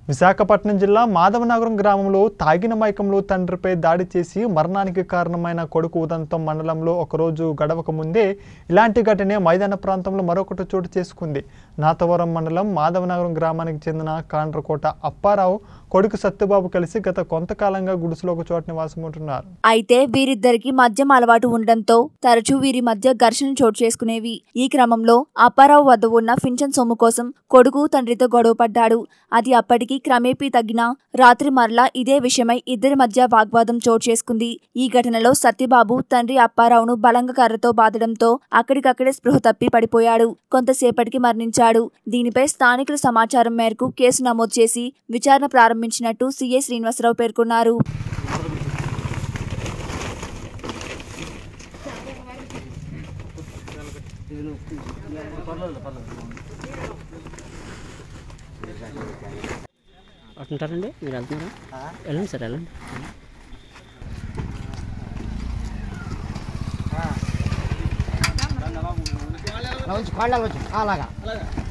విశాఖపట్నం జిల్లా మాధవనగరం గ్రామంలో తాగిన మైకంలో తండ్రిపై దాడి చేసి మరణానికి కారణమైన కొడుకు ఉదంతం మండలంలో ఒకరోజు గడవక ముందే ఇలాంటి ఘటనే మైదాన ప్రాంతంలో మరొకటి చోటు చేసుకుంది నాతవరం మండలం మాధవనగరం గ్రామానికి చెందిన కాండ్రకోట అప్పారావు కొడుకు సత్యబాబు కలిసి గత కొంతకాలంగా గుడిసెలో ఒక చోట నివాసం ఉంటున్నారు అయితే వీరిద్దరికి మద్యం అలవాటు ఉండడంతో తరచూ వీరి మధ్య ఘర్షణ చోటు చేసుకునేవి ఈ క్రమంలో అప్పారావు వద్ద ఉన్న పింఛన్ సొమ్ము కోసం కొడుకు తండ్రితో గొడవపడ్డాడు అది అప్పటికి క్రమేపీ తగ్గిన రాత్రి మరలా ఇదే విషయమై ఇద్దరి మధ్య వాగ్వాదం చోటు చేసుకుంది ఈ ఘటనలో సత్యబాబు తండ్రి అప్పారావును బలంగా కర్రతో బాదడంతో అక్కడికక్కడే స్పృహ తప్పి పడిపోయాడు కొంతసేపటికి మరణించాడు దీనిపై స్థానికుల సమాచారం మేరకు కేసు నమోదు చేసి విచారణ ప్రారంభించినట్టు సీఐ శ్రీనివాసరావు పేర్కొన్నారు ఉంటారండి మీరు వెళ్తున్నారా వెళ్ళండి సార్ వెళ్ళండి అలా ఉంచు కాళ్ళు అలా ఉంచు అలాగా